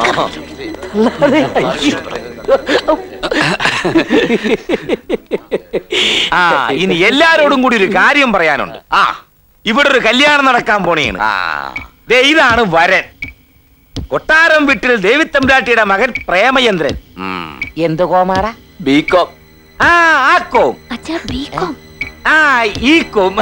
ആ ഇനി എല്ലാരോടും കൂടി ഒരു കാര്യം പറയാനുണ്ട് ആ ഇവിടെ ഒരു കല്യാണം നടക്കാൻ പോണേണ് ദേ ഇതാണ് വരൻ കൊട്ടാരം വീട്ടിൽ ദേവിത്തമ്പ്രാട്ടിയുടെ മകൻ പ്രേമചന്ദ്രൻ എന്ത് കോമാറ ബികോം ആ ആക്കോം അച്ഛാ ബികോം ആ ഈക്കോം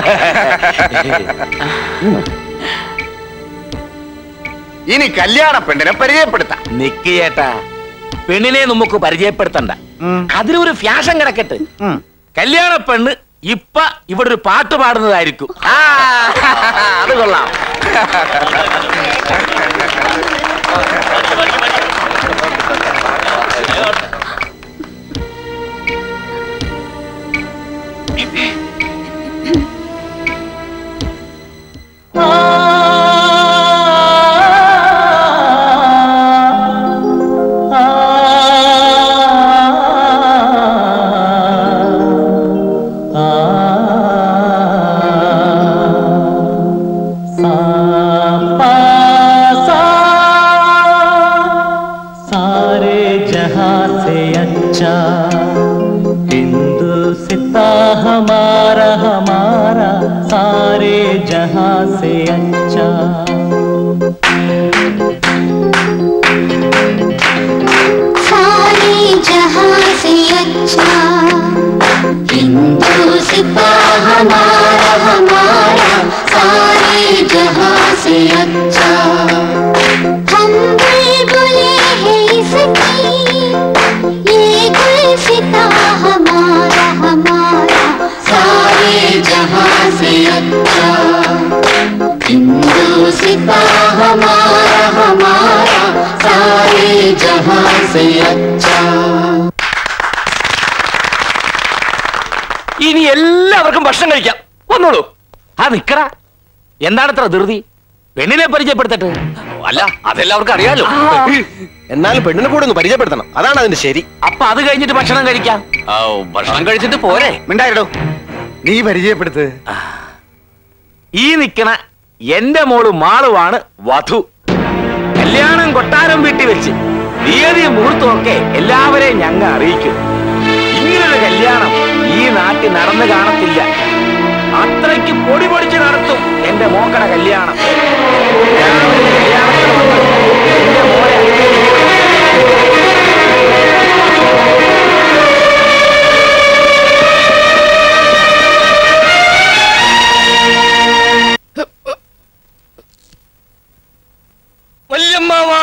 ഇനി കല്യാണ പെണ്ണിനെ പരിചയപ്പെടുത്താം നിക്ക് ചേട്ടാ പെണ്ണിനെ നമുക്ക് പരിചയപ്പെടുത്തണ്ട അതിലൊരു ഫ്യാഷൻ കിടക്കട്ടെ കല്യാണ പെണ്ണ് ഇപ്പ ഇവിടെ ഒരു പാട്ട് പാടുന്നതായിരിക്കും ആ, അത് കൊള്ളാം सारे जहां से अच्छा हिंदुस्ता हमारा हमारा सारे जहां से अच्छा सारे जहां से अच्छा हिंदुस्ता हमारा हमारा सारे जहां से अच्छा हम बुलबुले हैं इसकी ये गुलसिता हमारा हमारा सारे जहां से अच्छा हिंदुस्ता हमारा हमारा सारे जहां से अच्छा ഇനി എല്ലാവർക്കും ഭക്ഷണം കഴിക്കാം വന്നോളൂ ആ നിക്കടാ എന്താണ് ഇത്ര ധൃതി പെണ്ണിനെ പരിചയപ്പെടുത്തട്ടെ അല്ല അതെല്ലാവർക്കും അറിയാലോ എന്നാലും പെണ്ണിനെ കൂടെ ഒന്ന് പരിചയപ്പെടുത്തണം അതാണ് അതിന്റെ ശരി അപ്പൊ അത് കഴിഞ്ഞിട്ട് ഭക്ഷണം കഴിക്കാം ഭക്ഷണം കഴിച്ചിട്ട് പോരെ മിണ്ടായിരടോ നീ പരിചയപ്പെടുത്ത് ഈ നിക്കണ എന്റെ മോള് മാളുവാണ് വധു കല്യാണം കൊട്ടാരം വീട്ടിൽ വെച്ച് തീയതിയും മുഹൂർത്തമൊക്കെ എല്ലാവരെയും ഞങ്ങ അറിയിക്കും ഇങ്ങനൊരു കല്യാണം ഈ നാട്ടിൽ നടന്നു കാണത്തില്ല അത്രയ്ക്ക് പൊടി പൊടിച്ച് നടത്തും എന്റെ മോക്കട കല്യാണം എല്ലാവരും കല്യാണത്തിന് വന്ന് എന്റെ മോളെ അനുഗ്രഹിക്കണം. വല്യമ്മാവാ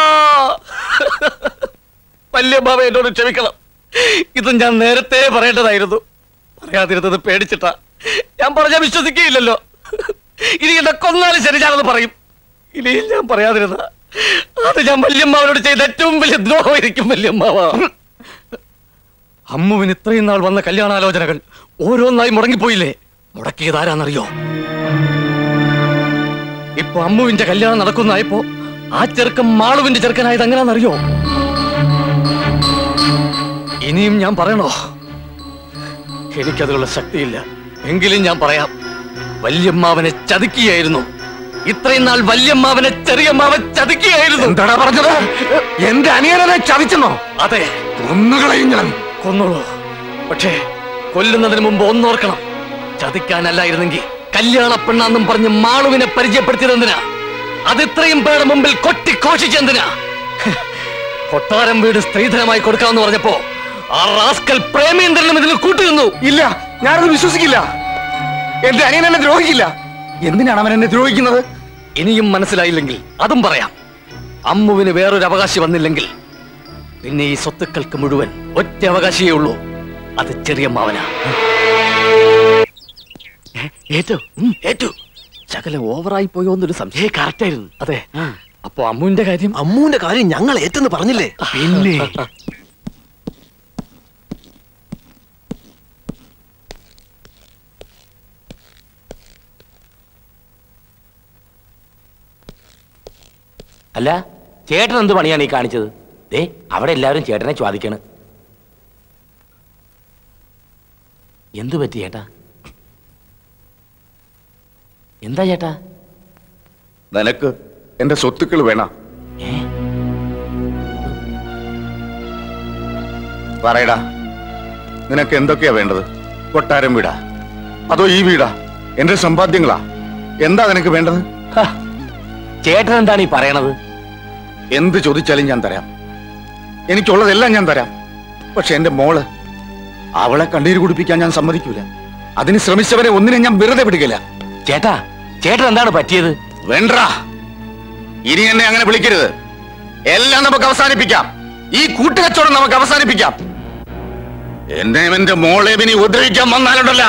വല്യമ്മാവ എന്നോട് ക്ഷമിക്കണം ഇത് ഞാൻ നേരത്തെ പറയേണ്ടതായിരുന്നു പറയാതിരുന്നത് പേടിച്ചിട്ടാ ഞാൻ പറഞ്ഞാൽ വിശ്വസിക്കുകയില്ലല്ലോ ഇനി എന്നെ കൊന്നാലും ശരി ഞാനത് പറയും ഇനിയും ഞാൻ പറയാതിരുന്ന അത് ഞാൻ വല്യമ്മാവനോട് ചെയ്ത ഏറ്റവും വലിയ ദ്രോഹമായിരിക്കും വല്യമ്മാവ അമ്മുവിന് ഇത്രയും നാൾ വന്ന കല്യാണാലോചനകൾ ഓരോന്നായി മുടങ്ങിപ്പോയില്ലേ മുടക്കിയത് ആരാന്നറിയോ ഇപ്പൊ അമ്മുവിന്റെ കല്യാണം നടക്കുന്നതായപ്പോ ആ ചെറുക്കൻ മാളുവിന്റെ ചെറുക്കനായത് എങ്ങനെയാണെന്നറിയോ ഇനിയും ഞാൻ പറയണോ എനിക്കതിനുള്ള ശക്തിയില്ല എങ്കിലും ഞാൻ പറയാം വല്യമ്മാവനെ ചതിക്കുകയായിരുന്നു ഇത്രയും നാൾ വല്യമ്മാവനെ ചെറിയമ്മാവൻ ചതിക്കുകയായിരുന്നു എന്താടാ പറഞ്ഞത് എന്റെ അനിയനെ ചതിച്ചെന്നോ അതെ ഒന്നുകളെയും ഞാൻ കൊന്നോളൂ പക്ഷേ കൊല്ലുന്നതിന് മുമ്പ് ഒന്നോർക്കണം ചതിക്കാനല്ലായിരുന്നെങ്കിൽ കല്യാണ പെണ്ണാന്നും പറഞ്ഞ് മാളുവിനെ പരിചയപ്പെടുത്തിയതെന്തിനാ അത് ഇത്രയും പേരുടെ മുമ്പിൽ കൊട്ടിഘോഷിച്ചെന്തിനാ കൊട്ടാരം വീട് സ്ത്രീധനമായി കൊടുക്കാമെന്ന് പറഞ്ഞപ്പോ ആ റാസ്കൽ പ്രേമേന്ദ്രനും ഇതിൽ കൂട്ടുനിന്നു ഇല്ല ഞാനത് വിശ്വസിക്കില്ല എന്റെ അനിയൻ എന്നെ ദ്രോഹിക്കില്ല എന്തിനാണ് അവൻ എന്നെ ദ്രോഹിക്കുന്നത് ഇനിയും മനസ്സിലായില്ലെങ്കിൽ അതും പറയാം അമ്മുവിന് വേറൊരു അവകാശി വന്നില്ലെങ്കിൽ പിന്നെ ഈ സ്വത്തുക്കൾക്ക് മുഴുവൻ ഒറ്റ അവകാശിയേ ഉള്ളൂ അത് ചെറിയ മാവന ഏറ്റു ഉം, ഏറ്റു ശകലം ഓവറായി പോയോ എന്നൊരു സംശയം കറക്റ്റ് ആയിരുന്നു അതെ അപ്പൊ അമ്മുവിന്റെ കാര്യം അമ്മുവിന്റെ കാര്യം ഞങ്ങൾ ഏറ്റെന്ന് പറഞ്ഞില്ലേ പിന്നെ അല്ല ചേട്ടൻ എന്ത് പണിയാണ് ഈ കാണിച്ചത് ദേ അവിടെ എല്ലാവരും ചേട്ടനെ ചോദിക്കണ് എന്തു പറ്റി ചേട്ടാ എന്താ ചേട്ടാ നിനക്ക് എന്റെ സ്വത്തുക്കൾ വേണം ഏ പറയടാ നിനക്ക് എന്തൊക്കെയാ വേണ്ടത് കൊട്ടാരം വീടാ അതോ ഈ വീടാ എന്റെ സമ്പാദ്യങ്ങളാ എന്താ നിനക്ക് വേണ്ടത് ഹ, ചേട്ടൻ എന്താണ് ഈ പറയണത് എന്ത് ചോദിച്ചാലും ഞാൻ തരാം എനിക്കുള്ളതെല്ലാം ഞാൻ തരാം പക്ഷെ എന്റെ മോള് അവളെ കണ്ണീര് കുടിപ്പിക്കാൻ ഞാൻ സമ്മതിക്കൂല അതിന് ശ്രമിച്ചവരെ ഒന്നിനെ ഞാൻ വെറുതെ വിടുകയില്ല ചേട്ടാ ചേട്ടൻ എന്താണ് പറ്റിയത് വേണ്ടാ ഇനി എന്നെ അങ്ങനെ വിളിക്കരുത് എല്ലാം നമുക്ക് അവസാനിപ്പിക്കാം ഈ കൂട്ടുകച്ചവടം നമുക്ക് അവസാനിപ്പിക്കാം എന്നെ എന്റെ മോളെ ഇനി ഉപദ്രവിക്കാൻ വന്നാലുണ്ടല്ല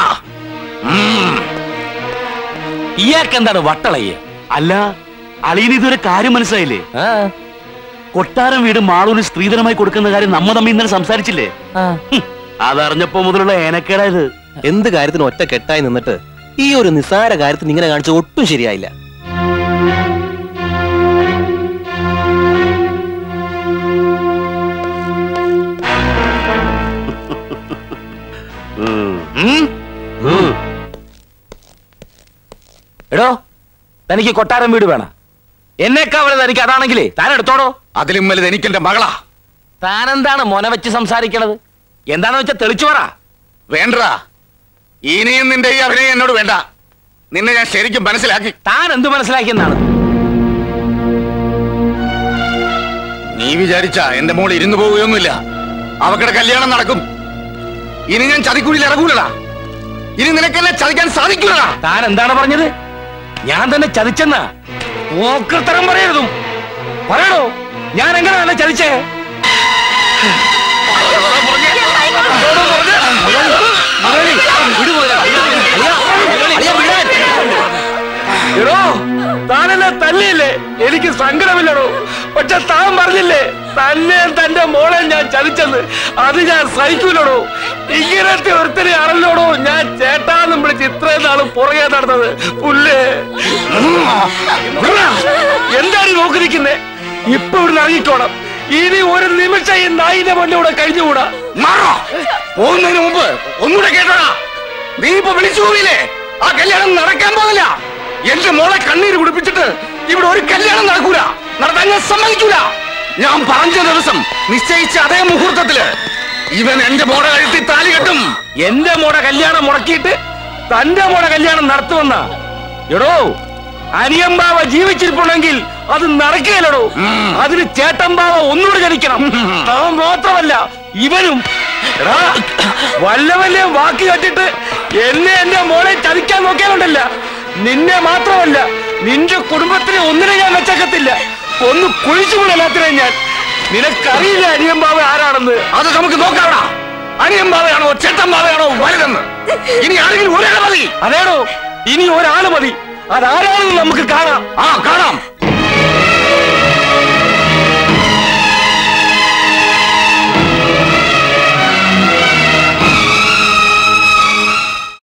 ഇയാൾക്ക് എന്താണ് വട്ടളയ്യ അല്ല അളിയന് ഇതൊരു കാര്യം മനസ്സിലായില്ലേ ആ, കൊട്ടാരം വീട് മാളൂന് സ്ത്രീധനമായി കൊടുക്കുന്ന കാര്യം നമ്മ തമ്മിൽ ഇന്നലെ സംസാരിച്ചില്ലേ ആ. ഹും, അതറിഞ്ഞപ്പോ മുതലുള്ള ഏനക്കേടായത് എന്ത് കാര്യത്തിന് ഒറ്റ കെട്ടായി നിന്നിട്ട് ഈ ഒരു നിസ്സാര കാര്യത്തിന് ഇങ്ങനെ കാണിച്ച ഒട്ടും ശരിയായില്ല ഉം? എടോ തനിക്ക് കൊട്ടാരം വീട് വേണം എന്നെക്കാവലെ തനിക്ക് അതാണെങ്കിലേ താൻ എടുത്തോടോ അതിലും വലുത് എനിക്ക് എന്റെ മകളാ താൻ എന്താണ് മൊന വെച്ച് സംസാരിക്കണത് എന്താണെന്ന് വെച്ചാൽ തെളിച്ചു പറ വേണ്ടാ ഇനിയും നിന്റെ ഈ അഭിനയം എന്നോട് വേണ്ട നിന്നെ ഞാൻ ശരിക്കും മനസ്സിലാക്കി താൻ എന്ത് മനസ്സിലാക്കിയെന്നാണ് നീ വിചാരിച്ച എന്റെ മോൾ ഇരുന്നു പോവുകയൊന്നുമില്ല അവക്കടെ കല്യാണം നടക്കും ഇനി ഞാൻ ചതിക്കുഴിയിൽ ഇറങ്ങൂലടാ ഇനി നിനക്കെന്നെ ചതിക്കാൻ സാധിക്കൂലടാ താൻ എന്താണ് പറഞ്ഞത് ഞാൻ തന്നെ ചതിച്ചെന്ന ഓക്കത്തരം പറയരുതും പറയണോ ഞാൻ എങ്ങനെയാണ് ചതിച്ചേ എടോ താനെന്നെ തല്ലിയില്ലേ എനിക്ക് സങ്കടമില്ലടോ പക്ഷെ താൻ പറഞ്ഞില്ലേ തന്നെ തന്റെ മോളെ ഞാൻ ചതിച്ചെന്ന് അത് ഞാൻ സഹിക്കൂലടോ ഇങ്ങനത്തെ ഒരുത്തനെ ആണല്ലോടോ ഞാൻ ചേട്ടാന്നും വിളിച്ച് ഇത്രയും നാളും പുറകെ നടന്നത് പുല്ലേ എന്താണ് ഈ നോക്കി നിൽക്കുന്നേ ഇപ്പൊ ഇവിടുന്ന് ഇറങ്ങിക്കോണം ഇനി ഒരു നിമിഷം ഈ നായിന്റെ മുന്നിലൂടെ കഴിഞ്ഞുകൂടാ മാറോ പോകുന്നതിന് മുമ്പ് ഒന്നുകൂടെ കേട്ടോടാ നീ ഇപ്പൊ വിളിച്ചു പോവില്ലേ ആ കല്യാണം നടക്കാൻ പോകില്ല എന്റെ മോളെ കണ്ണീര് കുടിപ്പിച്ചിട്ട് ഇവിടെ ഒരു കല്യാണം നടക്കൂല നടത്താൻ ഞാൻ സമ്മതിക്കൂല ഞാൻ പറഞ്ഞ ദിവസം നിശ്ചയിച്ച അതേ മുഹൂർത്തത്തില് ഇവൻ എന്റെ മോളെ കഴുത്തി താലി കെട്ടും എന്റെ മോടെ കല്യാണം മുടക്കിയിട്ട് തന്റെ മോടെ കല്യാണം നടത്തുമെന്ന എടോ അനിയമ്പാവ ജീവിച്ചിരിപ്പുണ്ടെങ്കിൽ അത് നടക്കുകയല്ലടോ അതിന് ചേട്ടമ്പാവ ഒന്നുകൂടെ ജനിക്കണം അവൻ മാത്രമല്ല ഇവനും എടാ വല്ല വല്ല വാക്ക് കേട്ടിട്ട് എന്നെ എന്റെ മോളെ ചതിക്കാൻ നോക്കിയാലുണ്ടല്ല നിന്നെ മാത്രമല്ല നിന്റെ കുടുംബത്തിനെ ഒന്നിനെ ഞാൻ വെച്ചേക്കത്തില്ല ഒന്ന് കുഴിച്ചുകൂടെ എല്ലാത്തിനെയും ഞാൻ നിനക്കറിയില്ല അനിയമ്പാവ ആരാണെന്ന് അത് നമുക്ക് നോക്കാവടാ അനിയമ്പാവയാണോ ചേട്ടമ്പാവയാണോ വലുതെന്ന് ഇനി ആരെങ്കിലും ഒരാളെ മതി അതേടോ ഇനി ഒരാള് മതി അതാരാണെന്ന് നമുക്ക് കാണാം ആ കാണാം